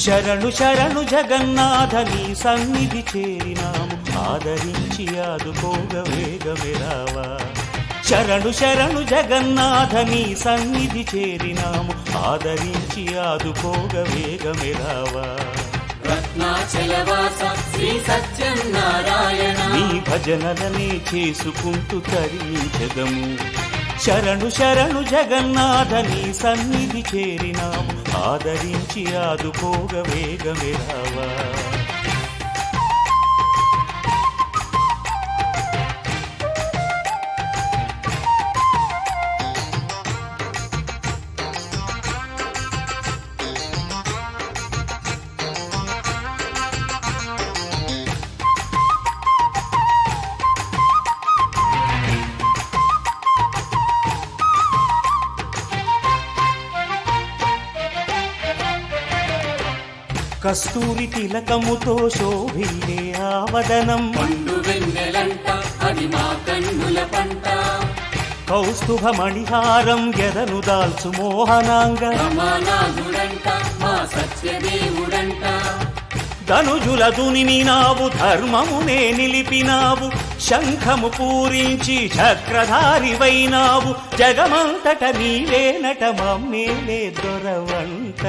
శరణు శరణు జగన్నాథ నీ సన్నిధి చేరినాము ఆదరించి ఆదుకోగ వేగమే రావా శరణు శరణు జగన్నాథ నీ సన్నిధి చేరినాము ఆదరించి ఆదుకోగ వేగమే రావా రత్నాచలవాస శ్రీ సత్యనారాయణ నీ భజనలనే చేసుకుంటూ తరించదము శరణు శరణు జగన్నాథ నీ సన్నిధి చేరినాము ఆదరించి ఆదుకోగ వేగమే రావా కస్తూరి తిలకముతో శోభిల్లే ఆవదనం పండు వెన్నెలంట అది మా కన్నుల పంట కౌస్తుభ మణిహారం ఎదను దాల్చు మోహనాంగ రమానాథుడంట మా సత్యదేవుడంట ధనుజుల దునిమినావు ధర్మమునే నిలిపినావు శంఖము పూరించి చక్రధారివైనావు జగమంతట నీవేనట మమ్మేలే దొరవంట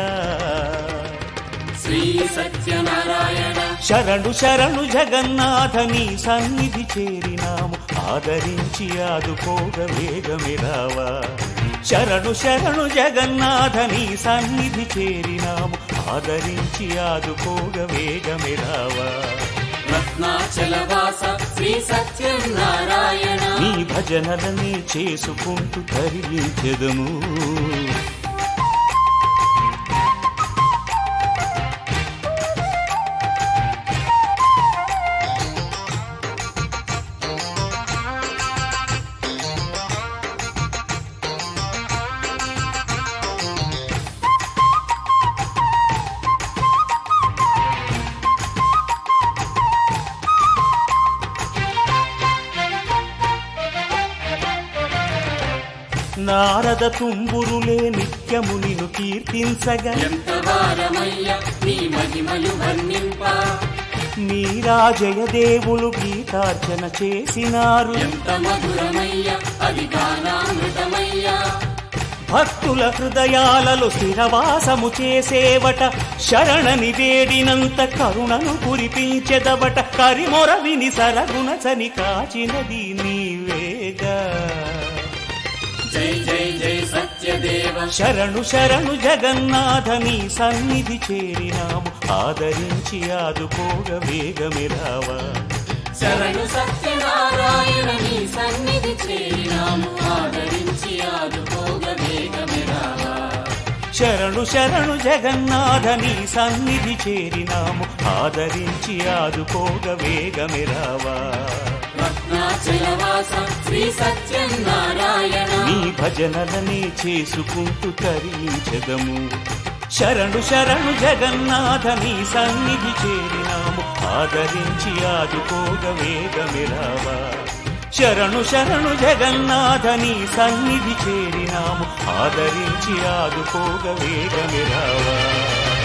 శ్రీ సత్యనారాయణ శరణు శరణు జగన్నాథ నీ సన్నిధి చేరినాము ఆదరించి ఆదుకోగ వేగమే రావా శరణు శరణు జగన్నాథ నీ సన్నిధి చేరినాము ఆదరించి ఆదుకోగ వేగమే రావా రత్నాచలవాస శ్రీ సత్యనారాయణ నీ భజనలనే చేసుకుంటూ తరించెదము నారద తుంబురులే నిత్యము నిన్ను కీర్తించగా ఎంత వారమయ్య నీ మహిమలు వర్ణింప నీరాజయదేవులు గీతార్చన చేసినారు ఎంత మధురమయ్య అది గానామృతమయ్య భక్తుల హృదయాలలో స్థిరవాసము చేసేవట శరణని వేడినంత కరుణను కురిపించెదవట కరిమొర విని సరగుణచని కాచినది నీవేగా జై జై జై సత్యదేవ శరణు శరణు జగన్నాథ నీ సన్నిధి చేరినాము ఆదరించి ఆదుకోగ వేగమే రావా శరణు సత్యనారాయణ నీ సన్నిధి చేరినాము ఆదరించి ఆదుకోగ వేగమే రావా శరణు శరణు జగన్నాథ నీ సన్నిధి చేరినాము ఆదరించి ఆదుకోగ వేగమే రావా రత్నాచలవాస శ్రీ సత్యనారాయణ నీ భజనలనే చేసుకుంటూ తరించదము శరణు శరణు జగన్నాథ నీ సన్నిధి చేరినాము ఆదరించి ఆదుకోగ వేగమే రావా శరణు శరణు జగన్నాథ నీ సన్నిధి చేరినాము ఆదరించి ఆదుకోగ వేగమే రావా